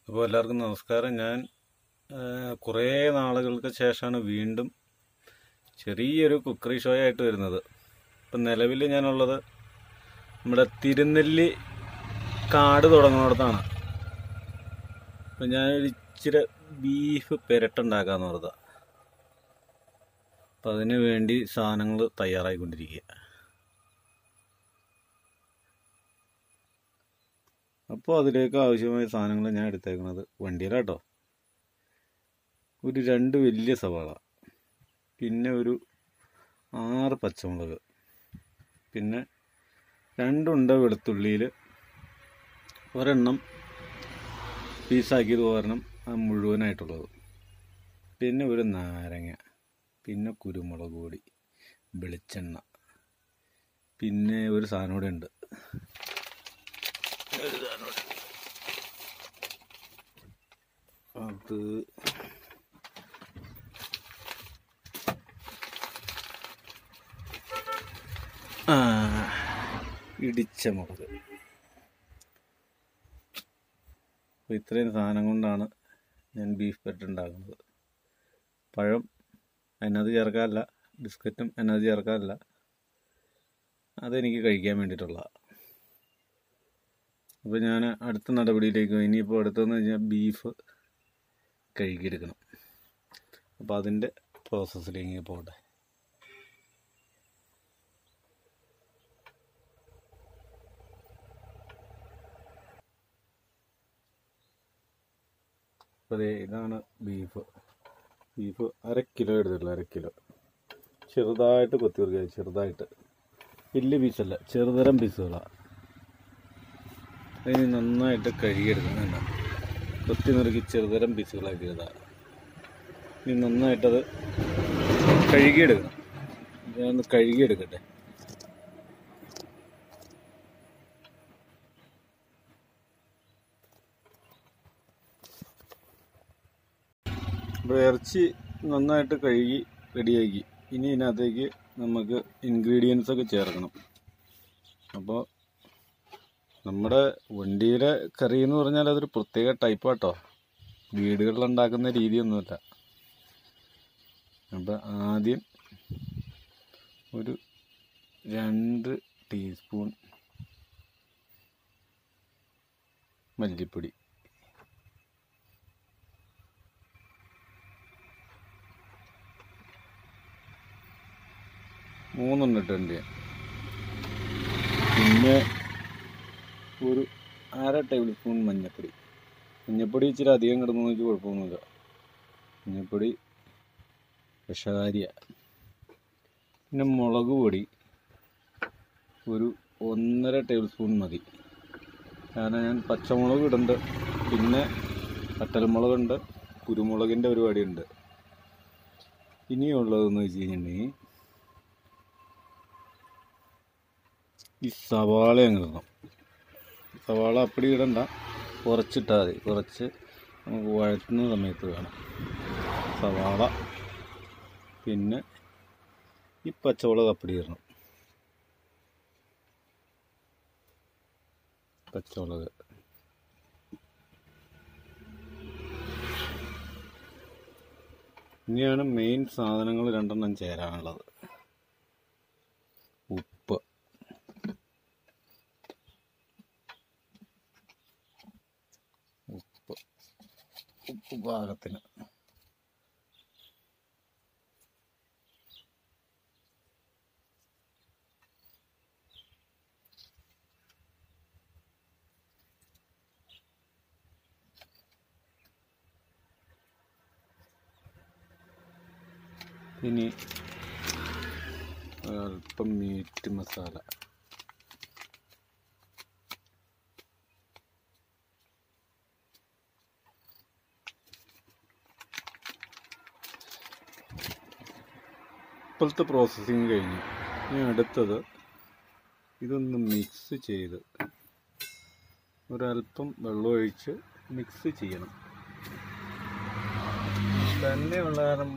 അപ്പോൾ എല്ലാവർക്കും നമസ്കാരം ഞാൻ ആ, കുറേ നാളുകൾക്ക് ശേഷമാണ് വീണ്ടും ചെറിയൊരു കുക്കറി ഷോ ആയിട്ട് വരുന്നത് ഇപ്പം നിലവിൽ ഞാനുള്ളത് നമ്മുടെ തിരുനെല്ലി കാട് തുടങ്ങുന്നിടത്താണ് അപ്പം ഞാനൊരു ഇച്ചിരി ബീഫ് പെരട്ടുണ്ടാക്കാന്ന് പറഞ്ഞത് അപ്പം അതിന് വേണ്ടി സാധനങ്ങൾ തയ്യാറായിക്കൊണ്ടിരിക്കുക അപ്പോൾ അതിലേക്ക് ആവശ്യമായ സാധനങ്ങൾ ഞാൻ എടുത്തേക്കുന്നത് വണ്ടിയിലാട്ടോ ഒരു രണ്ട് വലിയ സവാള പിന്നെ ഒരു ആറ് പച്ചമുളക് പിന്നെ രണ്ടുണ്ട വെളുത്തുള്ളിയിൽ ഒരെണ്ണം പീസാക്കിയത് ഒരെണ്ണം ആ മുഴുവനായിട്ടുള്ളത് പിന്നെ ഒരു നാരങ്ങ പിന്നെ കുരുമുളക് പൊടി വെളിച്ചെണ്ണ പിന്നെ ഒരു സാധനം കൂടെ ഉണ്ട് ഒരു സാധനം കൂടെ. അത് ആ, ഇടിച്ച മുളക് അപ്പോൾ ഇത്രയും സാധനം കൊണ്ടാണ് ഞാൻ ബീഫ് പെറ്റ് ഉണ്ടാക്കുന്നത് പഴം അതിനകത്ത് ചേർക്കാറില്ല ബിസ്ക്കറ്റും അതിനകത്ത് ചേർക്കാറില്ല അതെനിക്ക് കഴിക്കാൻ വേണ്ടിയിട്ടുള്ളതാണ് അപ്പോൾ ഞാൻ അടുത്ത നടപടിയിലേക്ക് പോയി. ഇനിയിപ്പോൾ അടുത്തതെന്ന് വെച്ചാൽ ബീഫ് കഴുകിയെടുക്കണം അപ്പോൾ അതിൻ്റെ പ്രോസസ്സിലേക്ക് പോകട്ടെ അപ്പോൾ ദേ ഇതാണ് ബീഫ് ബീഫ് അര കിലോ എടുത്തിട്ടുള്ളൂ അര കിലോ ചെറുതായിട്ട് കൊത്തി കൊടുക്കുക ചെറുതായിട്ട് വലിയ പീസല്ല ചെറുതരം പീസുകളാണ് അതിന് നന്നായിട്ട് കഴുകിയെടുക്കണം വേണ്ട കൊത്തി നുറുക്കി ചെറുതരം പീസുകളാക്കിയതാണ് ഇനി നന്നായിട്ടത് കഴുകിയെടുക്കണം ഞാനൊന്ന് കഴുകിയെടുക്കട്ടെ ഇപ്പോൾ ഇറച്ചി നന്നായിട്ട് കഴുകി റെഡിയാക്കി ഇനി ഇതിനകത്തേക്ക് നമുക്ക് ഇൻഗ്രീഡിയൻസ് ഒക്കെ ചേർക്കണം അപ്പോൾ നമ്മുടെ വണ്ടിയിലെ കറി എന്ന് പറഞ്ഞാൽ അതൊരു പ്രത്യേക ടൈപ്പ് കേട്ടോ വീടുകളിൽ ഉണ്ടാക്കുന്ന രീതിയൊന്നുമല്ല അപ്പം ആദ്യം ഒരു രണ്ട് ടീസ്പൂൺ മല്ലിപ്പൊടി മൂന്നെണ്ണം ഇട്ടുണ്ട് ഞാൻ പിന്നെ ഒരു അര ടേബിൾ സ്പൂൺ മഞ്ഞൾപ്പൊടി മഞ്ഞൾപ്പൊടി ഇച്ചിരി അധികം കിടന്നു എനിക്ക് കുഴപ്പമൊന്നുമില്ല മഞ്ഞൾപ്പൊടി വിഷകാരിയ പിന്നെ മുളക് പൊടി ഒരു ഒന്നര ടേബിൾ സ്പൂൺ മതി കാരണം ഞാൻ പച്ചമുളക് ഇടുന്നുണ്ട് പിന്നെ വറ്റൽമുളകുണ്ട് കുരുമുളകിൻ്റെ പരിപാടിയുണ്ട് ഇനിയുള്ളതെന്ന് വെച്ച് കഴിഞ്ഞിട്ടുണ്ടെങ്കിൽ ഈ സവാള അങ്ങ് ഇടണം സവാള അപ്പടി ഇടണ്ട കുറച്ചിട്ടാൽ മതി കുറച്ച് നമുക്ക് വഴറ്റുന്ന സമയത്ത് വേണം സവാള പിന്നെ ഈ പച്ചമുളക് അപ്പടി ഇടണം പച്ചമുളക് ഇനിയാണ് മെയിൻ സാധനങ്ങൾ രണ്ടെണ്ണം ചേരാനുള്ളത് ഉപ്പ് ഉപ്പ് ഉപ്പ് പാകത്തിന് ഇനി അല്പം മീറ്റ് മസാല ഇപ്പോഴത്തെ പ്രോസസ്സിങ് കഴിഞ്ഞു ഇനി അടുത്തത് ഇതൊന്ന് മിക്സ് ചെയ്ത് ഒരല്പം വെള്ളമൊഴിച്ച് മിക്സ് ചെയ്യണം തന്നെയുള്ള കാരണം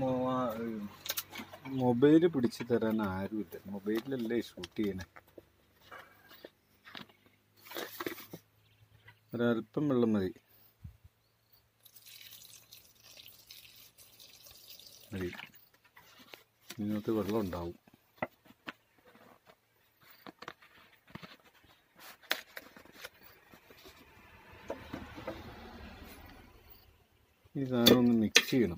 മൊബൈൽ പിടിച്ചു തരാൻ ആരുമില്ല മൊബൈലിലല്ലേ ഷൂട്ട് ചെയ്യണേ ഒരല്പം വെള്ളം മതി അടി ഇതിനകത്ത് വെള്ളം ഉണ്ടാവും ഈ സാധനം ഒന്ന് മിക്സ് ചെയ്യണം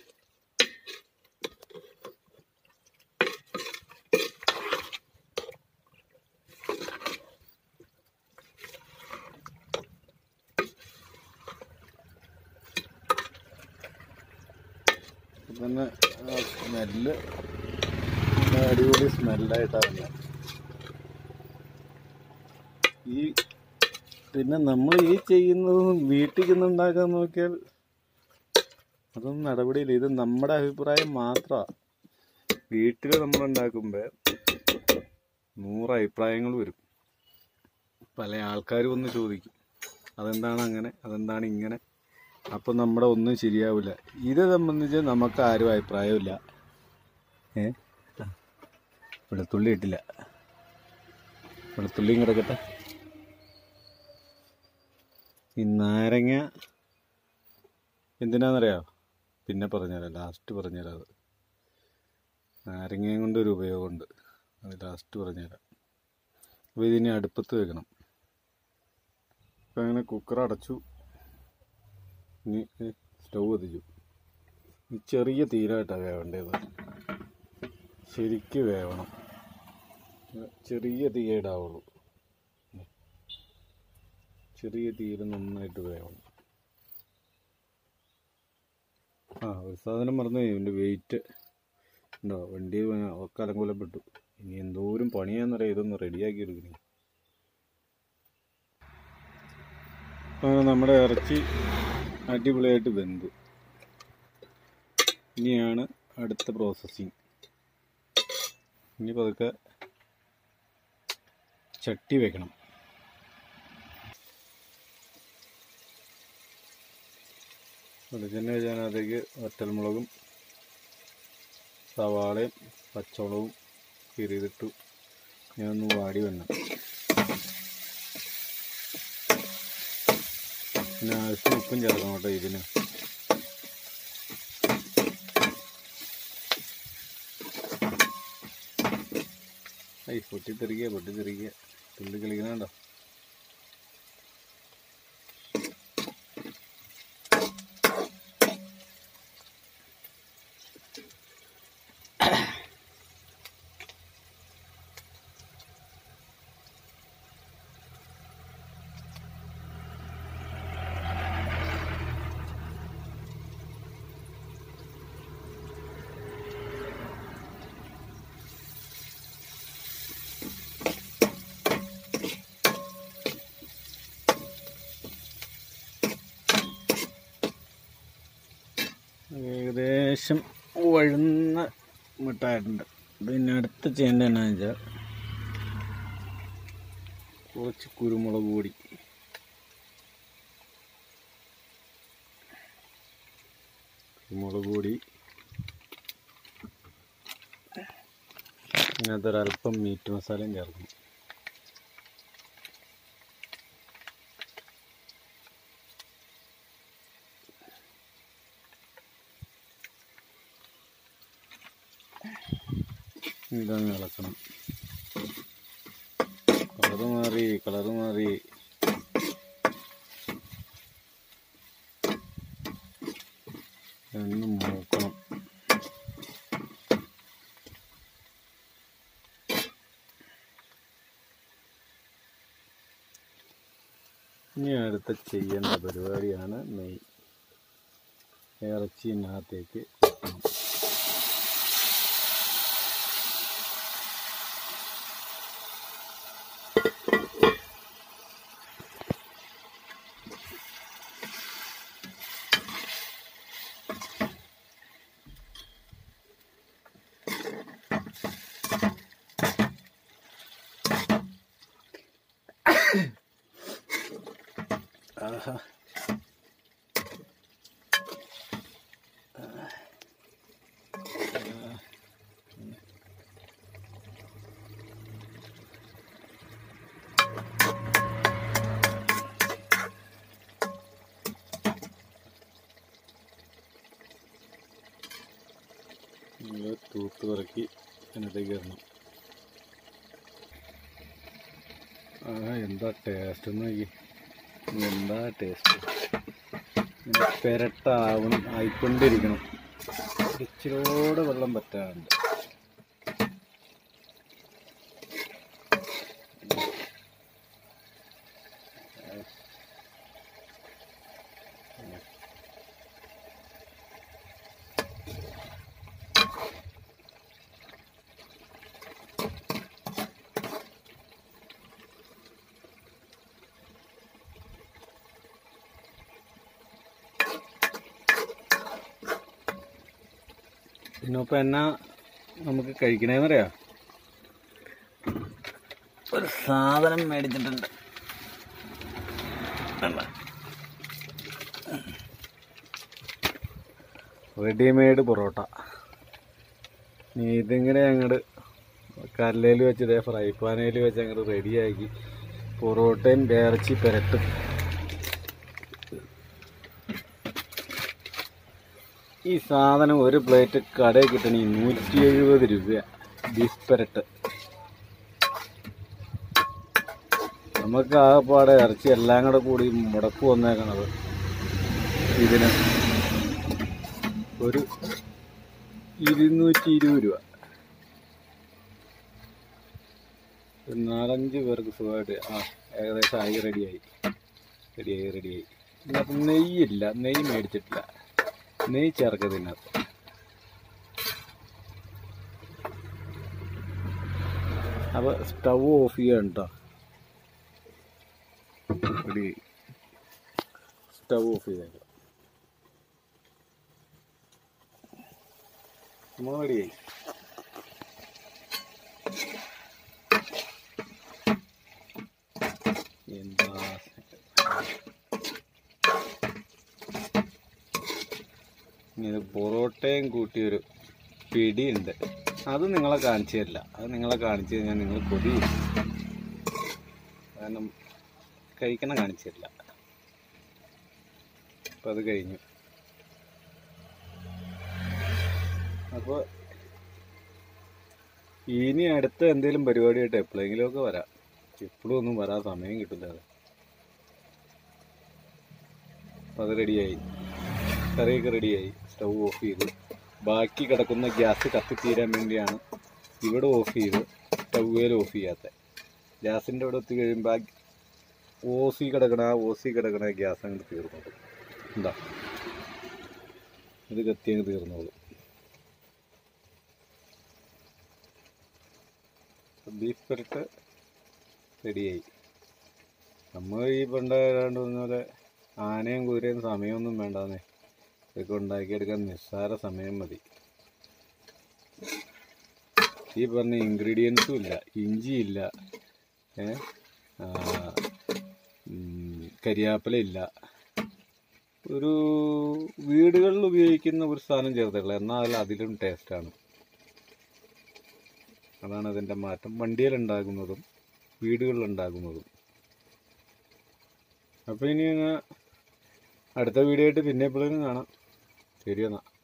തന്നെ ആ സ്മെല്ല് അടിപൊളി സ്മെല്ലായിട്ടാണ് ഈ പിന്നെ നമ്മൾ ഈ ചെയ്യുന്നതും വീട്ടിൽ ചെന്നുണ്ടാക്കാൻ നോക്കിയാൽ അതൊന്നും നടപടിയില്ല ഇത് നമ്മുടെ അഭിപ്രായം മാത്രമാണ് വീട്ടിൽ നമ്മൾ ഉണ്ടാക്കുമ്പോൾ നൂറ് അഭിപ്രായങ്ങൾ വരും പല ആൾക്കാരും ഒന്ന് ചോദിക്കും അതെന്താണ് അങ്ങനെ അതെന്താണ് ഇങ്ങനെ അപ്പം നമ്മുടെ ഒന്നും ശരിയാവില്ല ഇത് സംബന്ധിച്ച് നമുക്ക് ആരും അഭിപ്രായമില്ല ഏ ആ. വെളുത്തുള്ളി ഇട്ടില്ല വെളുത്തുള്ളിയും കിടക്കട്ടെ ഈ നാരങ്ങ എന്തിനാണെന്നറിയാമോ പിന്നെ പറഞ്ഞുതരാം ലാസ്റ്റ് പറഞ്ഞുതരാം അത് നാരങ്ങയും കൊണ്ട് ഒരു ഉപയോഗമുണ്ട് അത് ലാസ്റ്റ് പറഞ്ഞുതരാം അപ്പോൾ ഇതിനെ അടുപ്പത്ത് വെക്കണം അപ്പോൾ അങ്ങനെ കുക്കർ അടച്ചു ഇനി സ്റ്റൗ കത്തിച്ചു ഈ ചെറിയ തീരായിട്ടാണ് വേവേണ്ടത് ശരിക്ക് വേവണം ചെറിയ തീയിടാവുള്ളൂ ചെറിയ തീയിൽ നന്നായിട്ട് വേവണം ആ ഒരു സാധനം മറന്നു പോയി ഇതിൻ്റെ വെയിറ്റ് ഉണ്ടോ വണ്ടി ഒക്കെ അലങ്കൂലപ്പെട്ടു ഇനി എന്തോരം പണിയാന്നറിയാം ഇതൊന്ന് റെഡിയാക്കി എടുക്കണേ അങ്ങനെ നമ്മുടെ ഇറച്ചി അടിപൊളിയായിട്ട് വെന്തു ഇനിയാണ് അടുത്ത പ്രോസസ്സിങ് ഇനി പതുക്കെ ചട്ടി വെക്കണം വെളിച്ചെണ്ണ വെച്ചാനകത്തേക്ക് വറ്റൽമുളകും സവാളയും പച്ചമുളകും കീറിയതിട്ടു ഞാൻ ഒന്ന് വാടി വരണം പിന്നെ ആവശ്യത്തിന് ഉപ്പും ചേർക്കണം കേട്ടോ ഇതിന് ഐ പൊട്ടിത്തെറിക്കുക പൊട്ടിത്തെറിക്കുക തുള്ളി കളിക്കണോ ഏകദേശം വഴുന്ന മിട്ടായിട്ടുണ്ട് പിന്നെ അടുത്ത് ചെയ്യേണ്ടത് എന്നാന്ന് വെച്ചാൽ കുറച്ച് കുരുമുളക് പൊടി കുരുമുളക് പൊടി ഇതിനകത്ത് ഒരല്പം മീറ്റ് മസാലയും ചേർക്കണം ഇതങ്ങ് ഇളക്കണം കളറ് മാറി കളറ് മാറി എന്ന് നോക്കണം ഇനി അടുത്ത ചെയ്യേണ്ട പരിപാടിയാണ് നെയ് ഇറച്ചിനകത്തേക്ക് വെക്കണം ആഹാ തൂത്ത് പിറക്കി അതിനകത്തേക്ക് ഇടണം ആ എന്താ ടേസ്റ്റ് നോക്കി എന്താ ടേസ്റ്റ് ഇങ്ങനെ പെരട്ടാവണം ആയിക്കൊണ്ടിരിക്കണം ഇച്ചിരോടെ വെള്ളം പറ്റാറുണ്ട് ഇന്നിപ്പോൾ എന്നാ നമുക്ക് കഴിക്കണേന്നറിയാം ഒരു സാധനം മേടിച്ചിട്ടുണ്ട് റെഡിമെയ്ഡ് പൊറോട്ട നീ ഇതിങ്ങനെ അങ്ങോട്ട് കല്ലേൽ വെച്ച് ഇതേ ഫ്രൈ പാനയിൽ വെച്ച് അങ്ങോട്ട് റെഡിയാക്കി പൊറോട്ടയും ഇറച്ചി പെരട്ടും ഈ സാധനം ഒരു പ്ലേറ്റ് കടയിൽ കിട്ടണി നൂറ്റി എഴുപത് രൂപ ബീഫ് പെരട്ട് നമുക്ക് ആകെപ്പാടെ ഇറച്ചി എല്ലാം കൂടെ കൂടി മുടക്ക് വന്നേക്കണത് ഇതിന് ഒരു ഇരുന്നൂറ്റി ഇരുപത് രൂപ ഒരു നാലഞ്ച് പേർക്ക് സുഖമായിട്ട് ആ ഏകദേശം ആയി റെഡിയായി റെഡിയായി റെഡിയായി ഇതിനകത്ത് നെയ്യില്ല നെയ്യ് മേടിച്ചിട്ടില്ല നെയ്യ് ചേർക്കുക ഇതിനകത്ത് അപ്പോൾ സ്റ്റൗ ഓഫ് ചെയ്യണം കേട്ടോ റെഡി സ്റ്റൗ ഓഫ് ചെയ്തേക്കാം നമ്മൾ റെഡിയായി എന്താ ഇത് പൊറോട്ടയും കൂട്ടിയൊരു പിടിയുണ്ട് അത് നിങ്ങളെ കാണിച്ചു തരില്ല അത് നിങ്ങളെ കാണിച്ചു കഴിഞ്ഞാൽ നിങ്ങൾ കൊതി വരും. കാരണം കഴിക്കണ കാണിച്ചു തരില്ല അപ്പം അത് കഴിഞ്ഞു അപ്പോൾ ഇനി അടുത്ത എന്തെങ്കിലും പരിപാടിയായിട്ട് എപ്പോഴെങ്കിലുമൊക്കെ വരാം എപ്പോഴും ഒന്നും വരാൻ സമയം കിട്ടില്ല അത് അപ്പം അത് റെഡിയായി കറിയൊക്കെ റെഡിയായി സ്റ്റൗ ഓഫ് ചെയ്തു ബാക്കി കിടക്കുന്ന ഗ്യാസ് കത്തിത്തീരാൻ വേണ്ടിയാണ് ഇവിടെ ഓഫ് ചെയ്ത് സ്റ്റൗവേൽ ഓഫ് ചെയ്യാത്ത ഗ്യാസിൻ്റെ ഇവിടെ എത്തി കഴിയുമ്പോൾ ആ ഓസി കിടക്കണ ആ ഓസി കിടക്കണ ഗ്യാസ് അങ്ങോട്ട് തീർന്നോളും എന്താ ഇത് കത്തി അങ്ങ് തീർന്നോളും ബീഫ് പെരട്ട് റെഡിയായി നമ്മൾ ഈ പണ്ട് ഏതാണ്ട് പറഞ്ഞ പോലെ ആനയും കുതിരയും സമയമൊന്നും വേണ്ടാന്നേ ഇതൊക്കെ ഉണ്ടാക്കിയെടുക്കാൻ നിസ്സാര സമയം മതി ഈ പറഞ്ഞ ഇൻഗ്രീഡിയൻസും ഇല്ല ഇഞ്ചിയില്ല ഏ ആ, ഉം, കരിയാപ്പില ഇല്ല ഒരു വീടുകളിൽ ഉപയോഗിക്കുന്ന ഒരു സാധനം ചേർത്തുള്ള എന്നാൽ അതിൽ അതിലും ടേസ്റ്റാണ് അതാണ് അതിൻ്റെ മാറ്റം വണ്ടിയിലുണ്ടാകുന്നതും വീടുകളിലുണ്ടാകുന്നതും അപ്പോൾ ഇനി അങ്ങ് അടുത്ത വീഡിയോ ആയിട്ട് പിന്നെ എപ്പോഴേലും കാണാം ശരി എന്നാൽ